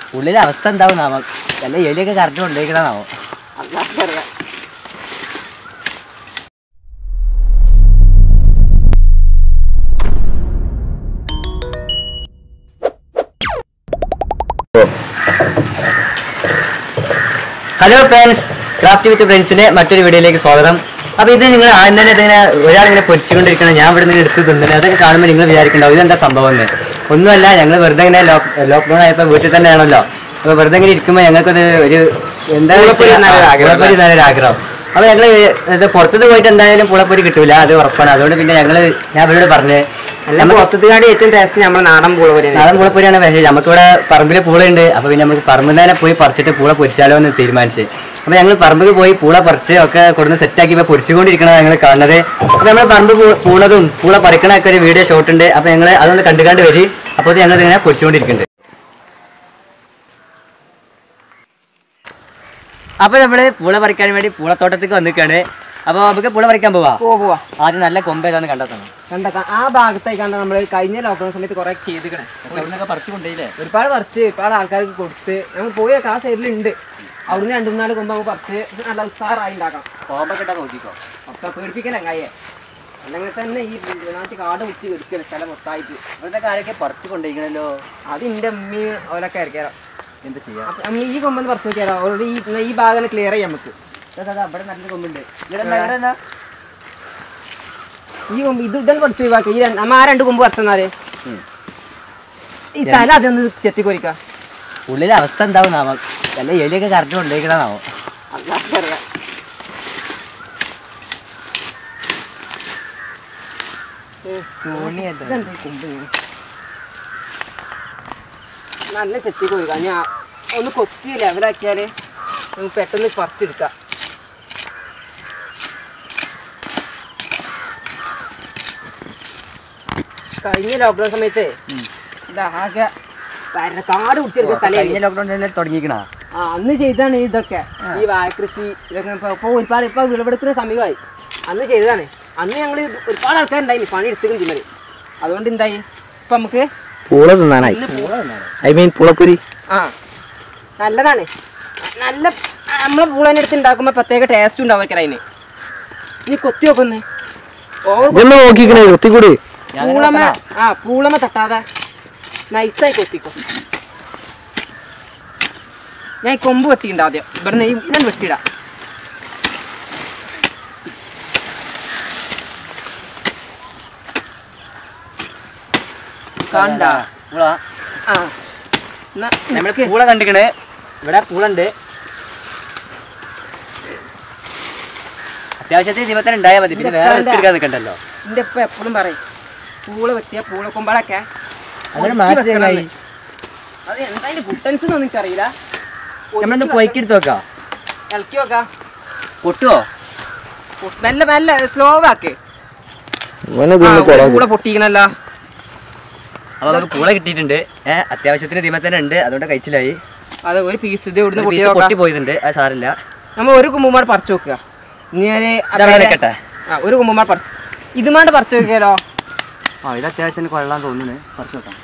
ഉള്ളിലെ അവസ്ഥ എന്താവും നാമ വല്ല എലിയൊക്കെ കറക്റ്റ് കൊണ്ടുപോയിക്കണാവോ അല്ലാത്തറിയാം ഹലോ ഫ്രണ്ട്സ് ക്രാഫ്റ്റ് വിത്ത് ഫ്രണ്ട്സിന്റെ മറ്റൊരു വീഡിയോയിലേക്ക് സ്വാഗതം അപ്പൊ ഇത് നിങ്ങൾ ആദ്യം തന്നെ ഇതിങ്ങനെ ഒരാൾ ഇങ്ങനെ പൊരിച്ചുകൊണ്ടിരിക്കണം ഞാൻ ഇവിടെ നിന്ന് എടുത്ത് തിന്നുന്നത് അതൊക്കെ കാണുമ്പോൾ നിങ്ങൾ വിചാരിക്കണ്ടാവും ഇതെന്താ സംഭവം എന്ന് ഒന്നുമല്ല ഞങ്ങൾ വെറുതെ ഇങ്ങനെ ലോക്ക്ഡൌൺ ആയപ്പോൾ വീട്ടിൽ തന്നെയാണല്ലോ അപ്പൊ വെറുതെ ഇങ്ങനെ ഇരിക്കുമ്പോൾ ഞങ്ങൾക്കത് ഒരു എന്താ പൂളപ്പൊരി തിന്നാനൊരു ആഗ്രഹം. പൂളപ്പൊരി തിന്നാനൊരു ആഗ്രഹം അപ്പൊ ഞങ്ങള് ഇത് പുറത്തുനിന്ന് പോയിട്ട് എന്തായാലും പുളപ്പൊരി കിട്ടൂല അത് ഉറപ്പാണ് അതുകൊണ്ട് പിന്നെ ഞങ്ങള് ഞാൻ ഇവരോട് പറഞ്ഞ് അല്ല പുറത്തുകാട് ഏറ്റവും ടേസ്റ്റ് നമ്മുടെ നാടൻ പൂള പോലെയാണ് നാടൻ പൂളപ്പൊരിയാണ് പക്ഷേ നമുക്കിവിടെ പറമ്പിൽ പൂളയുണ്ട് അപ്പൊ പിന്നെ നമുക്ക് പറമ്പിൽ തന്നെ പോയി പറിച്ചിട്ട് പൂള പൊരിച്ചാലോ എന്ന് തീരുമാനിച്ച് അപ്പൊ ഞങ്ങൾ പറമ്പിൽ പോയി പൂള പറിച്ച് ഒക്കെ കൊടുന്ന് സെറ്റാക്കി ഇപ്പൊ പൊരിച്ചുകൊണ്ടിരിക്കണത് ഞങ്ങൾ കാണുന്നത് അപ്പൊ നമ്മൾ പറമ്പ് പൂ- പൂണതും പൂള പറിക്കണൊക്കെ ഒരു വീഡിയോ ഷോട്ട് ഉണ്ട് അപ്പൊ ഞങ്ങൾ അതൊന്ന് കണ്ടു കണ്ട് വരി അപ്പോൾ ഞങ്ങൾ ഇങ്ങനെ പൊരിച്ചുകൊണ്ടിരിക്കുന്നുണ്ട് അപ്പൊ നമ്മള് പൂള പറിക്കാൻ വേണ്ടി പൂളത്തോട്ടത്തേക്ക് വന്നിക്കാണ് അപ്പൊ നമുക്ക് പൂള പറിക്കാൻ പോവാ പോവാ പോവാ ആദ്യം നല്ല കൊമ്പ് ഏതാന്ന് കണ്ടെത്തണം കണ്ട ആ ഭാഗത്തായി കണ്ട നമ്മള് കഴിഞ്ഞ ലോക്ക്ഡൌൺ സമയത്ത് കുറെ ചെയ്തിക്കണേ അവിടുന്നൊക്കെ പറിച്ചു കൊണ്ടേയില്ലേ ഒരുപാട് പറിച്ച് ഒരുപാട് ആൾക്കാർക്ക് കൊടുത്ത് നമ്മൾ പോയി ആ സൈഡിലുണ്ട് അവിടുന്ന് രണ്ടു മൂന്നാല് കൊമ്പ് നമുക്ക് പറിച്ച് ഇത് നല്ല ഉഷാറായി ഉണ്ടാക്കാം കോമ്പൊക്കെ ഇട്ടാ നോക്കിക്കോ ഒക്കെ പേടിപ്പിക്കല അങ്ങായെ അല്ലെങ്കിൽ തന്നെ ഈ നാട്ടിൽ കാട് വെച്ച് എടുക്കല സ്ഥലം മൊത്തമായിട്ട് അവിടുത്തെ ആരൊക്കെ പറിച്ചു കൊണ്ടിരിക്കണല്ലോ അത് എന്റെ അമ്മയും അവരൊക്കെ ഇറക്കിയാലോ എന്താ ചെയ്യാ അപ്പൊ അമ്മ ഈ കൊമ്പൊന്ന് പറിച്ച് നോക്കിയാലോ ഓൾറെഡി ഈ ഈ ഭാഗം ക്ലിയർ ചെയ്യാം നമുക്ക് അവിടെ നല്ല കൊമ്പുണ്ട് ഈ കൊമ്പ് ഇത് ഇതൊന്ന് പഠിച്ചു ഒഴിവാക്കുക ഈ രണ്ട്- നമ്മ ആ രണ്ട് കൊമ്പ് പറിച്ചെന്നാല് ഈ സ്ഥലം അതൊന്ന് ചെത്തിക്കൊരിക്കാം ഉള്ളിലെ അവസ്ഥ എന്താവും നാമ വല്ല എലിയൊക്കെ കറക്റ്റ് കൊണ്ടുപോയിക്കണാവോ അല്ലാത്തറിയാം ഇതെന്താ ഈ കൊമ്പ് ഇങ്ങനെ? നല്ല ചെത്തി കൊടുക്കാം ഞാൻ ഒന്ന് കൊത്തി ലെവലാക്കിയാല് നമുക്ക് പെട്ടെന്ന് പറിച്ചെടുക്കാം കഴിഞ്ഞ ലോക്ക്ഡൗൺ സമയത്ത് ഇതാകെ ഭയങ്കര കാട് പിടിച്ചെടുക്കുന്ന കഴിഞ്ഞ സ്ഥലം ലോക്ക്ഡൌൺ തന്നെ തുടങ്ങിക്കണ ആ അന്ന് ചെയ്താണ് ഇതൊക്കെ ഈ വാഴക്കൃഷി ഇതൊക്കെ ഇപ്പൊ ഇപ്പൊ ഒരുപാട് ഇപ്പൊ വിളവെടുക്കുന്ന സമയമായി അന്ന് ചെയ്തതാണ് അന്ന് ഞങ്ങൾ ഒരുപാട് ആൾക്കാരുണ്ടായിന് പണി എടുത്തിട്ടും ചെയ്യുന്നത് അതുകൊണ്ട് എന്തായി ഇപ്പൊ നമുക്ക് പൂള തിന്നാനായി ഇന്ന് പൂ- ഐ മീൻ പൂളപ്പൊരി ആ നല്ലതാണ് നല്ല നമ്മളെ പൂളനെ എടുത്ത് ഉണ്ടാക്കുമ്പോ പ്രത്യേക ടേസ്റ്റ് ഉണ്ടാവും അതിന് ഇനി കൊത്തി നോക്കുന്നേ ഓവർ ഇതൊന്ന് നോക്കിക്കണേ ഒത്തിക്കൂടി പൂളമ ആ പൂളമ തട്ടാതെ നൈസായി കൊത്തിക്കോ ഞാൻ ഈ കൊമ്പ് വെട്ടിയിട്ടുണ്ട് ആദ്യം ഇവിടുന്ന് ഈ ഞാൻ വെട്ടിയിടാം കണ്ട ആ എന്നാ നമ്മൾ പൂള കണ്ടിക്കണ് ഇവിടെ പൂളുണ്ട് അത്യാവശ്യത്തിന് ദിവസം ഉണ്ടായാൽ മതി പിന്നെ വേറെ റിസ്ക് എടുക്കാൻ നിൽക്കണ്ടല്ലോ എന്റെ ഉപ്പ എപ്പോഴും പറയും പൂള വെട്ടിയ പൂള കൊമ്പളൊക്കെ അങ്ങനെ ഒതുക്കി മാറ്റി വെക്കണം ചങ്ങായി. എന്ന്. അത് എന്താ അതിന്റെ കുട്ടൻസ് ഒന്നും എനിക്കറിയില്ല നമ്മളൊന്ന് പൊയ്ക്കെടുത്ത് നോക്കാം ഇളക്കി വെക്കാം പൊട്ടുവോ മെല്ലെ മെല്ലെ സ്ലോ ആക്ക് ഇവനെ ആ, തിന്ന് ഒരു കൊളാക്കും പൂള പൊട്ടിക്കണല്ലോ അപ്പൊ നമുക്ക് പൂള കിട്ടിയിട്ടുണ്ട് ഏഹ് അത്യാവശ്യത്തിന് ദിമ തന്നെ ഉണ്ട് അതുകൊണ്ട് കഴിച്ചിലായി അത് ഒരു പീസ് ഇത് ഇവിടുന്ന് ഒരു പൊട്ടി piece നോക്കാം പൊട്ടി പോയിട്ടുണ്ട് അത് സാറില്ല നമ്മ ഒരു കുമ്പുമാട് പറിച്ചു വെക്കുക ഇനി ഞാന് ആ ഇതവിടെ പേരെ- നിൽക്കട്ടെ ആ ഒരു കുമ്പുമാട് പറിച്ചു ഇതുമാണ്ട് പറിച്ചു വെക്കിയാലോ ആ ഇത് അത്യാവശ്യത്തിന് കൊള്ളാൻ തോന്നുന്നു കുറച്ച് നോക്കാം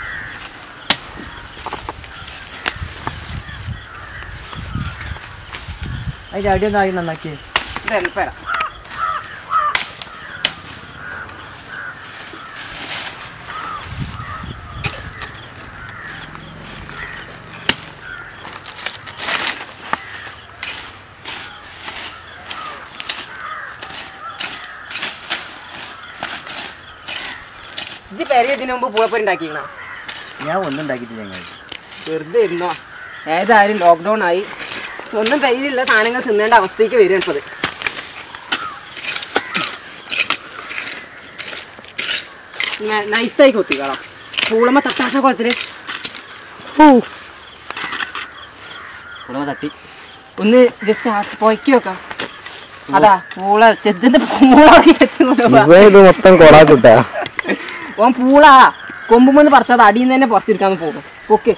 അതിന്റെ അടിയൊന്നും ആയി നന്നാക്കി ഇത് എൽപ്പര ഇത് പെരയ ഇതിനു മുമ്പ് പൂളപ്പൊരി ഉണ്ടാക്കിക്കണ ഞാൻ ഒന്നും ഉണ്ടാക്കിയിട്ടില്ല ഞങ്ങൾ വെറുതെ ഇരുന്നോ ഏതായാലും ലോക്ക്ഡൗൺ ആയി സ്വന്തം കയ്യിലുള്ള സാധനങ്ങൾ തിന്നേണ്ട അവസ്ഥയ്ക്ക് വരികയാണ് ഇപ്പത് ന- നൈസായി കൊത്തിക്കളാം പൂളമ്മ തട്ടാത്ത കുളത്തില് കുളമ തട്ടി ഒന്ന് ജസ്റ്റ് പൊയ്ക്ക് വെക്കാം അതാ പൂള ചെത്തിന്റെ പൂളാക്കി ചെത്തുന്നുണ്ടോ ഇവൻ ഇത് മൊത്തം കൊളാക്കൂട്ടാ ഓൻ പൂള കൊമ്പുമെന്ന് പറിച്ചത് അടിയിൽ നിന്ന് തന്നെ പറിച്ചെടുക്കാന്ന് പോകും ഓക്കെ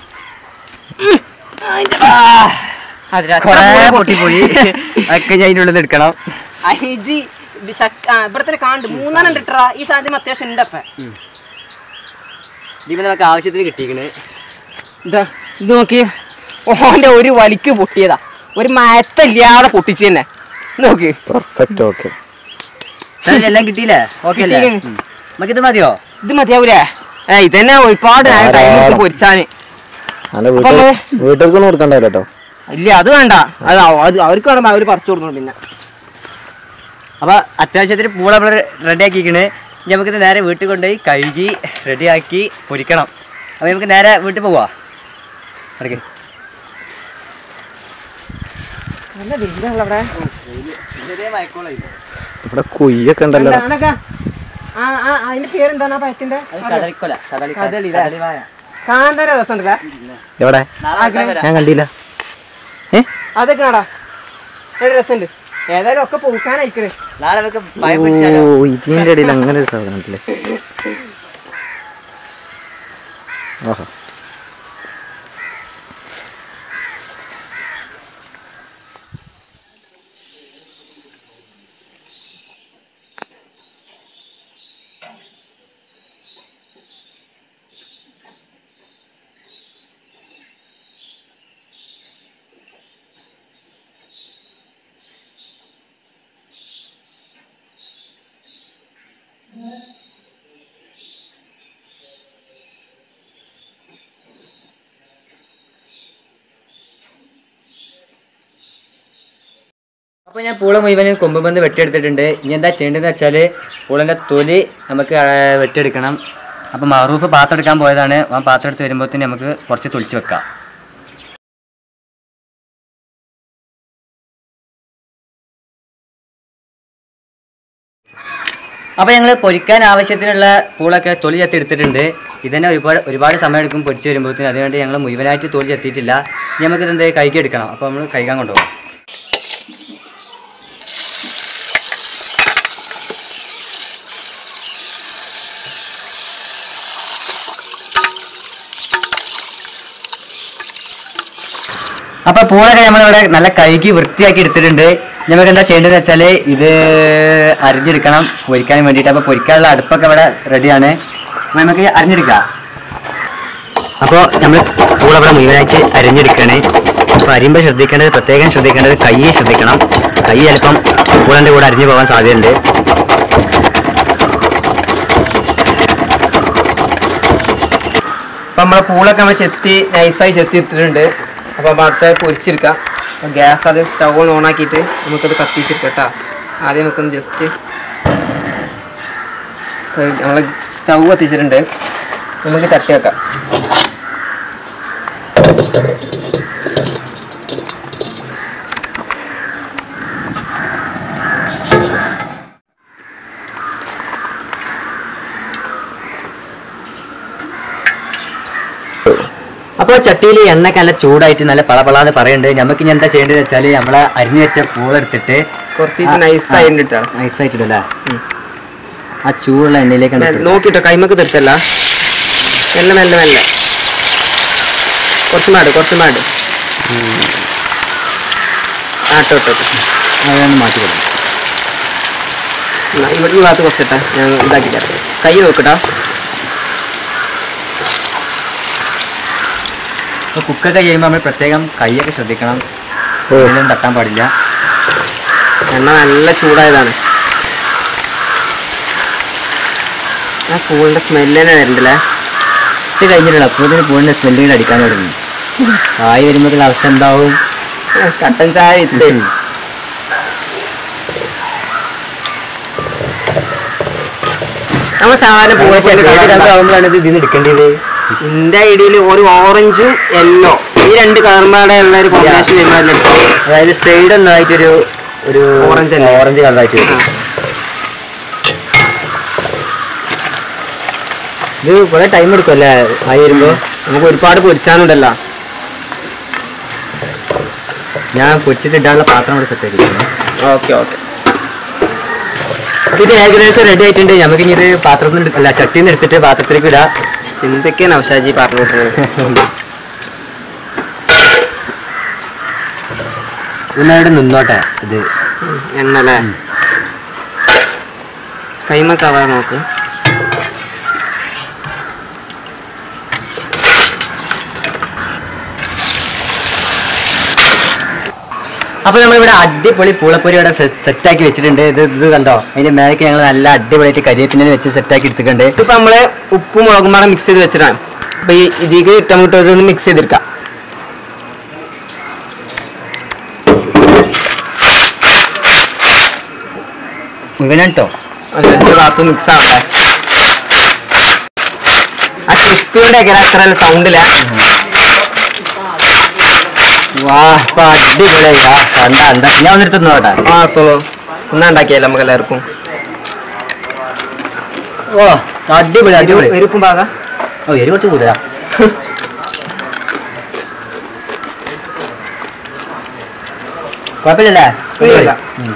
കൊറേ പൊട്ടിപ്പോയി അതൊക്കെ ഞാൻ അതിൻ്റെ ഉള്ളിൽ നിന്ന് എടുക്കണം അഹിജി ഇവിടെ തന്നെ കാണ്ട് മൂന്നെണ്ണം ലിറ്ററാ ഈ സാധനം അത്യാവശ്യം ഉണ്ട് അപ്പൊ ഇതിപ്പോ നമുക്ക് ആവശ്യത്തിന് കിട്ടിയിരിക്കണ് ഇതാ ഇത് നോക്കി ഓന്റെ ഒരു വലിക്ക് പൊട്ടിയതാ ഒരു മയത്തല്ലാതെ പൊട്ടിച്ച് തന്നെ നോക്ക് പെർഫെക്റ്റ് ഓക്കെ സാറേ, എല്ലാം കിട്ടിയില്ലേ ഓക്കെ അല്ലേ കിട്ടിയില്ലേ? ഉം. നമുക്കിത് മതിയോ ഇത് മതിയാവൂലേ ഏ ഇതന്നെ ഒരുപാട് ടൈം ധാരാളം. പൊരിച്ചാന് അന്റെ അപ്പൊ വീട്ടിൽ നമ്മള് വീട്ടിലേക്കൊന്നും കൊടുക്കണ്ടല്ലോ കേട്ടോ ഇല്ല അത് വേണ്ട അത് അവ- അത് അവർക്ക് വേണം അവർ പറിച്ചു കൊടുക്കണം പിന്നെ അപ്പൊ അത്യാവശ്യത്തിന് പൂള നമ്മൾ റെഡി ആക്കിക്കണ് ഇനി നമുക്കിത് നേരെ വീട്ടിൽ കൊണ്ടുപോയി കഴുകി റെഡിയാക്കി പൊരിക്കണം അപ്പൊ നമുക്ക് നേരെ വീട്ടിൽ പോവാ ഇടയ്ക്ക് നല്ല വെയിലാണല്ലോ അവിടെ ചെറിയ മയക്കോളായി ഇവിടെ കുയ്യൊക്കെ ഉണ്ടല്ലോ എന്താ, ആണക്കാ? ആ ആ അതിന്റെ പേരെന്താണ് ആ പഴത്തിന്റെ കദളിക്കൊല കദളി കദളി, ല്ലേ? കദളിവാഴ. കാന്തര രസമുണ്ടല്ലേ എവിടെ നാളെ ആക്കാൻ വരാം. ഞാൻ കണ്ടില്ല ഏ അതൊക്കെ ആടാ ഒരു രസമുണ്ട് ഏതായാലും ഒക്കെ പൂക്കാനയക്കണ് നാളെ നമുക്ക് പഴം ഓ പൊരിച്ചാലോ ഇതിന്റെ ഇടയിൽ അങ്ങനെ ഒരു സാധനം ഉണ്ടല്ലേ ഓഹോ അപ്പോൾ ഞാൻ പൂള മുഴുവനും കൊമ്പ് ബന്ധ് വെട്ടിയെടുത്തിട്ടുണ്ട് ഇനി എന്താ ചെയ്യേണ്ടതെന്ന് വെച്ചാൽ പൂളൻ്റെ തൊലി നമുക്ക് ആ, വെട്ടിയെടുക്കണം അപ്പോൾ മറൂഫ് പാത്രം എടുക്കാൻ പോയതാണ് ആ പാത്രം എടുത്ത് വരുമ്പോഴത്തേന് നമുക്ക് കുറച്ച് തൊളിച്ച് വെക്കാം അപ്പോൾ ഞങ്ങൾ പൊരിക്കാൻ ആവശ്യത്തിനുള്ള പൂളൊക്കെ തൊലി ചെത്തി എടുത്തിട്ടുണ്ട് ഇതന്നെ ഒരുപാട് ഒരുപാട് സമയം എടുക്കും പൊരിച്ച് വരുമ്പോഴത്തേന് അതുകൊണ്ട് ഞങ്ങൾ മുഴുവനായിട്ട് തൊലി ചെത്തിയിട്ടില്ല ഇനി നമുക്ക് ഇതെന്ത് കൈക്ക് എടുക്കണം അപ്പോൾ നമ്മൾ കഴിക്കാൻ കൊണ്ടുപോകും അപ്പൊ പൂളൊക്കെ നമ്മളിവിടെ നല്ല കഴുകി വൃത്തിയാക്കി എടുത്തിട്ടുണ്ട് നമുക്ക് എന്താ ചെയ്യേണ്ടതെന്ന് വെച്ചാൽ ഇത് അരിഞ്ഞെടുക്കണം പൊരിക്കാൻ വേണ്ടിയിട്ട് അപ്പൊ പൊരിക്കാനുള്ള അടുപ്പൊക്കെ ഇവിടെ റെഡിയാണ് അപ്പൊ നമുക്ക് അരിഞ്ഞെടുക്കാം അപ്പോൾ നമ്മൾ പൂള ഇവിടെ മുഴുവനായിട്ട് അരിഞ്ഞെടുക്കണേ അപ്പോൾ അരിയുമ്പോൾ ശ്രദ്ധിക്കേണ്ടത് പ്രത്യേകം ശ്രദ്ധിക്കേണ്ടത് കൈ ശ്രദ്ധിക്കണം കൈ ചിലപ്പം പൂളൻ്റെ കൂടെ അരിഞ്ഞു പോകാൻ സാധ്യതയുണ്ട് അപ്പൊ നമ്മളെ പൂളൊക്കെ നമ്മൾ ചെത്തി നൈസായി ചെത്തി എടുത്തിട്ടുണ്ട് അപ്പൊ അപ്പൊ അടുത്ത പൊരിച്ചെടുക്കാം ഗ്യാസ് ആദ്യം സ്റ്റവ് ഒന്ന് ഓൺ ആക്കിയിട്ട് നമുക്കത് കത്തിച്ചെടുക്കാം കേട്ടോ ആദ്യം നമുക്കൊന്ന് ജസ്റ്റ് നമ്മൾ സ്റ്റവ് കത്തിച്ചിട്ടുണ്ട് നമുക്ക് ചട്ടി വെക്കാം അപ്പോൾ ചട്ടിയിൽ എണ്ണയൊക്കെ നല്ല ചൂടായിട്ട് നല്ല പളപളാന്ന് പറയുന്നുണ്ട് നമുക്ക് ഇനി എന്താ ചെയ്യേണ്ടതെന്ന് വെച്ചാൽ നമ്മളെ അരിഞ്ഞു വെച്ച പൂളെടുത്തിട്ട് കുറച്ച് നൈസായി ഇട്ടാണ് നൈസായിട്ടില്ല ആ ചൂടുള്ള എണ്ണയിലേക്ക് അങ്ങട് ഇട്ട് നോക്കിട്ടോ കൈമക്ക് തെറിച്ചല്ല മെല്ലെ മെല്ലെ മെല്ലെ കുറച്ച് മാട് കുറച്ച് മാട് ആട്ടോ ഇട്ടോ ഇട്ടോ. അതൊന്ന് മാറ്റി കൊടുക്കും എന്നാ ഇവിടെ ഈ ഭാഗത്ത് കുറച്ചിട്ടാ ഞാൻ ഇതാക്കി തരാം കൈ നോക്കട്ടോ അപ്പോൾ കുക്കൊക്കെ ചെയ്യുമ്പോൾ നമ്മൾ പ്രത്യേകം കൈയൊക്കെ ശ്രദ്ധിക്കണം ഓ. ഇതിലും തട്ടാൻ പാടില്ല എണ്ണ നല്ല ചൂടായതാണ് ആ സ്പൂണിന്റെ സ്മെല്ല് തന്നെ വരണ്ടല്ലേ ഇത് കഴിഞ്ഞിട്ടില്ല അപ്പോൾ ഇതിന് പൂവിൻ്റെ സ്മെല്ലിങ്ങനെ അടിക്കാൻ തുടങ്ങി കായ് വരുമ്പോഴത്തെ അവസ്ഥ എന്താവും ആ, കട്ടൻ ചായ ഇട്ട് നമ്മൾ സാധാരണ പൂവച്ചേരി ആകുമ്പോഴാണ് ഇത് ഇതിന് എടുക്കേണ്ടത് എന്റെ ഐഡിയയിൽ ഒരു ഓറഞ്ചും യെല്ലോ ഈ രണ്ട് കളറുമാരുടെ ഉള്ള ഒരു കോമ്പിനേഷൻ വരുമ്പോഴല്ലേ അതായത് സൈഡ് ഒന്നായിട്ടൊരു ഒരു Orange അല്ലേ? ഓറഞ്ച് കളറായിട്ട് വരും ഇത് കുറെ ടൈം എടുക്കും അല്ലേ ആയി വരുമ്പോ നമുക്ക് ഒരുപാട് പൊരിച്ചാനുണ്ടല്ലോ ഞാൻ പൊച്ചിട്ട് ഇടാനുള്ള പാത്രം ഇവിടെ സെറ്റ് ആക്കിയിട്ടുണ്ട് ഓക്കെ ഓക്കെ ഇത് ഏകദേശം റെഡി ആയിട്ടുണ്ട് നമുക്ക് ഇനി ഇത് പാത്രത്തിൽ നിന്ന് അല്ല ചട്ടിയിൽ നിന്ന് എടുത്തിട്ട് പാത്രത്തിലേക്ക് ഇടാം എന്തൊക്കെയാണ് അവശാജി പറഞ്ഞു കൊടുക്കുന്നത് ഇതിനവിടെ നിന്നോട്ടെ ഇത് എണ്ണ അല്ലേ കൈമ കവർ നോക്ക് അപ്പൊ നമ്മളിവിടെ അടിപൊളി പൂളപ്പൊരി ഇവിടെ സെറ്റ് ആക്കി വെച്ചിട്ടുണ്ട് ഇത് ഇത് കണ്ടോ അതിന്റെ മേലേക്ക് ഞങ്ങൾ നല്ല അടിപൊളിയായിട്ട് കരിയപ്പിനെ വെച്ച് സെറ്റ് ആക്കി എടുത്തിട്ടുണ്ട് ഇതിപ്പോ നമ്മള് ഉപ്പും മുളകും പാടെ മിക്സ് ചെയ്ത് വെച്ചിട്ടാണ് അപ്പൊ ഈ ഇതിലേക്ക് ടൊമാറ്റോ ഇതൊന്ന് മിക്സ് ചെയ്തെടുക്കാം മുഴുവൻ കേട്ടോ അതിന്റെ ഭാഗത്ത് മിക്സ് ആവട്ടെ ആ ക്രിസ്പി കൊണ്ട് എങ്ങനെ അത്ര സൗണ്ടില്ല വാ ഇപ്പൊ അടിപൊളിയായി ആ കണ്ട എന്താ ഞാൻ ഒന്നിട്ട് നോട്ടെ ആ തോളൂ ഒന്നാ ഉണ്ടാക്കിയല്ലോ നമുക്ക് എല്ലാവർക്കും ഓ അടിപൊളി അടിപൊളി എരിപ്പും പാക ഓ എരി കുറച്ച് കൂടുതലാ കുഴപ്പമില്ലല്ലേ ഇല്ല. ഉം.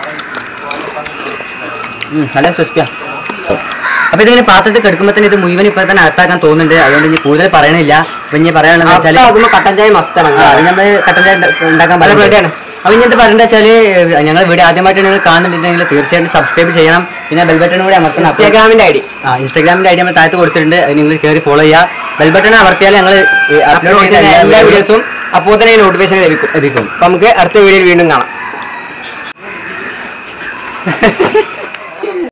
ഉം, നല്ല ക്രിസ്പിയാ അപ്പൊ ഇതിങ്ങനെ പാത്രത്തിൽ കെടുക്കുമ്പോ തന്നെ ഇത് മുഴുവൻ ഇപ്പൊ തന്നെ അകത്താക്കാൻ തോന്നുന്നുണ്ട് അതുകൊണ്ട് ഇനി കൂടുതൽ പറയണില്ല അപ്പൊ ഇനി പറയാനുള്ളത് വെച്ചാല് ആകുമ്പോ കട്ടൻ ചായ മസ്റ്റാണ് ആ, അത് നമ്മള് കട്ടൻ ചായ ഉണ്ടാ- ഉണ്ടാക്കാൻ അത് പറയുന്നത്. ready ആണ്. അപ്പൊ ഇനി എന്താ പറയണ്ട വെച്ചാല് ഞങ്ങൾ വീഡിയോ ആദ്യമായിട്ട് നിങ്ങൾ കാണുന്നുണ്ടെങ്കിൽ തീർച്ചയായിട്ടും സബ്സ്ക്രൈബ് ചെയ്യണം പിന്നെ ബെൽ ബട്ടൺ കൂടി അമർത്തണം അപ്പോൾ- ഇൻസ്റ്റാഗ്രാമിന്റെ ഐ ഡി ആ ഇൻസ്റ്റാഗ്രാമിന്റെ ഐഡി നമ്മൾ താഴത്ത് കൊടുത്തിട്ടുണ്ട് അത് നിങ്ങൾ കയറി ഫോളോ ചെയ്യുക ബെൽ ബട്ടൺ അമർത്തിയാൽ ഞങ്ങൾ അപ്ലോഡ് ചെയ്യുന്ന എല്ലാ വീഡിയോസും അപ്പോൾ തന്നെ നോട്ടിഫിക്കേഷൻ ലഭിക്കും ലഭിക്കും അപ്പൊ നമുക്ക് അടുത്ത വീഡിയോയിൽ വീണ്ടും കാണാം